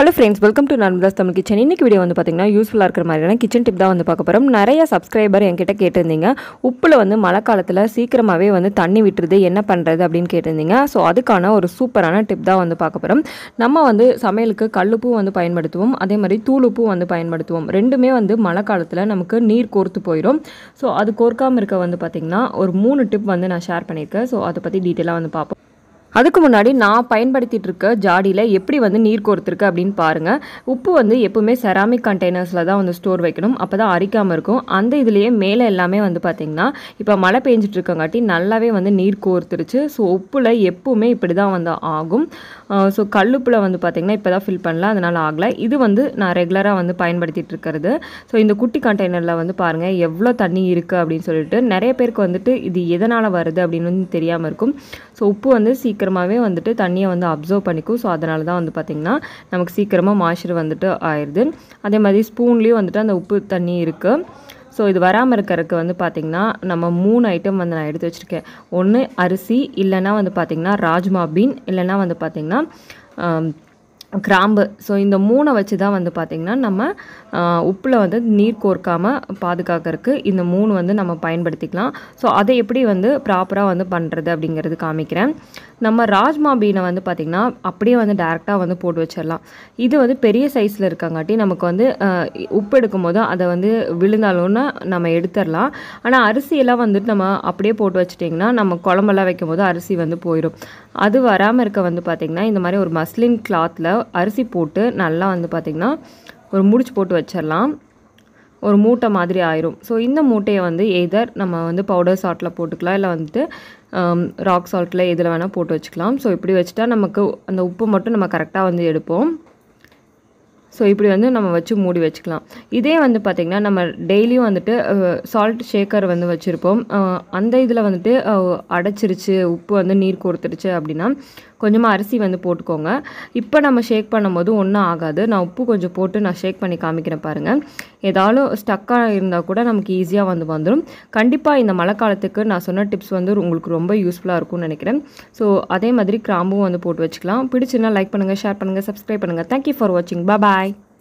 hello friends welcome to Narmada's Tamil kitchen இன்னைக்கு video வந்து பார்த்தீங்கன்னா யூஸ்ஃபுல்லாக இருக்கிற மாதிரியான கிச்சன் டிப் தான் வந்து பார்க்க போகிறோம் நிறைய சப்ஸ்கிரைபர் என்கிட்ட கேட்டிருந்தீங்க உப்பில் வந்து மழை காலத்தில் சீக்கிரமாகவே வந்து தண்ணி விட்டுருது என்ன பண்ணுறது அப்படின்னு கேட்டிருந்தீங்க ஸோ அதுக்கான ஒரு சூப்பரான டிப் தான் வந்து பார்க்க போகிறோம் நம்ம வந்து சமையலுக்கு கல்லுப்பும் வந்து பயன்படுத்துவோம் அதே மாதிரி தூளுப்பும் வந்து பயன்படுத்துவோம் ரெண்டுமே வந்து மழை காலத்தில் நமக்கு நீர் கோர்த்து போயிடும் ஸோ அது கோர்க்காமல் இருக்க வந்து பார்த்திங்கன்னா ஒரு மூணு டிப் வந்து நான் ஷேர் பண்ணியிருக்கேன் ஸோ அதை பற்றி டீட்டெயிலாக வந்து பார்ப்போம் அதுக்கு முன்னாடி நான் பயன்படுத்திட்டு இருக்க ஜாடியில் எப்படி வந்து நீர் கோர்த்துருக்கு அப்படின்னு பாருங்கள் உப்பு வந்து எப்பவுமே செராமிக் கண்டெய்னர்ஸில் தான் வந்து ஸ்டோர் வைக்கணும் அப்போ தான் அரிக்காமல் இருக்கும் அந்த இதுலேயே மேலே எல்லாமே வந்து பார்த்திங்கன்னா இப்போ மழை பெஞ்சிட்டு இருக்கங்காட்டி நல்லாவே வந்து நீர் கோர்த்துருச்சு ஸோ உப்பில் எப்பவுமே இப்படி தான் வந்து ஆகும் ஸோ கல்லுப்பில் வந்து பார்த்திங்கன்னா இப்போ தான் ஃபில் பண்ணல அதனால் ஆகலை இது வந்து நான் ரெகுலராக வந்து பயன்படுத்திட்டு இருக்கிறது ஸோ இந்த குட்டி கண்டெய்னரில் வந்து பாருங்கள் எவ்வளோ தண்ணி இருக்குது அப்படின்னு சொல்லிட்டு நிறைய பேருக்கு வந்துட்டு இது எதனால் வருது அப்படின்னு வந்து தெரியாமல் இருக்கும் ஸோ உப்பு வந்து சீக்கிரமாகவே வந்துட்டு தண்ணியை வந்து அப்சர்வ் பண்ணிக்கும் ஸோ அதனால தான் வந்து பார்த்திங்கன்னா நமக்கு சீக்கிரமாக மாய்ச்சர் வந்துட்டு ஆயிடுது அதே மாதிரி ஸ்பூன்லேயும் வந்துட்டு அந்த உப்பு தண்ணி இருக்குது ஸோ இது வராமல் இருக்கிறதுக்கு வந்து பார்த்திங்கன்னா நம்ம மூணு ஐட்டம் வந்து நான் எடுத்து வச்சுருக்கேன் ஒன்று அரிசி இல்லைன்னா வந்து பார்த்திங்கன்னா ராஜ்மா பீன் இல்லைன்னா வந்து பார்த்திங்கன்னா ஆம், கிராம்பு ஸோ இந்த மூணை வச்சு தான் வந்து பார்த்திங்கன்னா நம்ம உப்பில் வந்து நீர் கோர்க்காமல் பாதுகாக்கிறதுக்கு இந்த மூணு வந்து நம்ம பயன்படுத்திக்கலாம் ஸோ அதை எப்படி வந்து ப்ராப்பராக வந்து பண்ணுறது அப்படிங்கிறது காமிக்கிறேன் நம்ம ராஜ்மா பீனை வந்து பார்த்திங்கன்னா அப்படியே வந்து டேரெக்டாக வந்து போட்டு வச்சிடலாம் இது வந்து பெரிய சைஸில் இருக்கங்காட்டி நமக்கு வந்து அஹ், உப்பு எடுக்கும்போது அதை வந்து விழுந்தாலும்னு நம்ம எடுத்துடலாம் ஆனால் அரிசியெல்லாம் வந்துட்டு நம்ம அப்படியே போட்டு வச்சிட்டிங்கன்னா நம்ம குழம்பெல்லாம் வைக்கும்போது அரிசி வந்து போயிடும் அது வராமல் இருக்க வந்து பார்த்திங்கன்னா இந்த மாதிரி ஒரு மஸ்லின் கிளாத்தில் அரிசி போட்டு நல்லா வந்து பார்த்திங்கன்னா ஒரு முடிச்சு போட்டு வச்சிடலாம் ஒரு மூட்டை மாதிரி ஆயிரும் ஸோ இந்த மூட்டையை வந்து எதர் நம்ம வந்து பவுடர் சால்ட்டில் போட்டுக்கலாம் இல்லை வந்துட்டு ராக் சால்ட்டில் எதில் வேணால் போட்டு வச்சுக்கலாம் ஸோ இப்படி வச்சுட்டா நமக்கு அந்த உப்பு மட்டும் நம்ம கரெக்டாக வந்து எடுப்போம் ஸோ இப்படி வந்து நம்ம வச்சு மூடி வச்சுக்கலாம் இதே வந்து பார்த்திங்கன்னா நம்ம டெய்லியும் வந்துட்டு சால்ட் ஷேக்கர் வந்து வச்சுருப்போம் அஹ், அந்த இதில் வந்துட்டு அஹ், அடைச்சிருச்சு உப்பு வந்து நீர் கோர்த்துருச்சு அப்படின்னா கொஞ்சமாக அரிசி வந்து போட்டுக்கோங்க இப்போ நம்ம ஷேக் பண்ணும்போது ஒன்றும் ஆகாது நான் உப்பு கொஞ்சம் போட்டு நான் ஷேக் பண்ணி காமிக்கிறேன் பாருங்கள் ஏதாலும் ஸ்டக்காக இருந்தால் கூட நமக்கு ஈஸியாக வந்து வந்துடும் கண்டிப்பாக இந்த மழை காலத்துக்கு நான் சொன்ன டிப்ஸ் வந்து உங்களுக்கு ரொம்ப யூஸ்ஃபுல்லாக இருக்கும்னு நினைக்கிறேன் ஸோ அதே மாதிரி கிராம்பும் வந்து போட்டு வச்சுக்கலாம் பிடிச்சுன்னா லைக் பண்ணுங்கள் ஷேர் பண்ணுங்கள் சப்ஸ்கிரைப் பண்ணுங்கள் தேங்க்யூ ஃபார் வாட்சிங் பாய்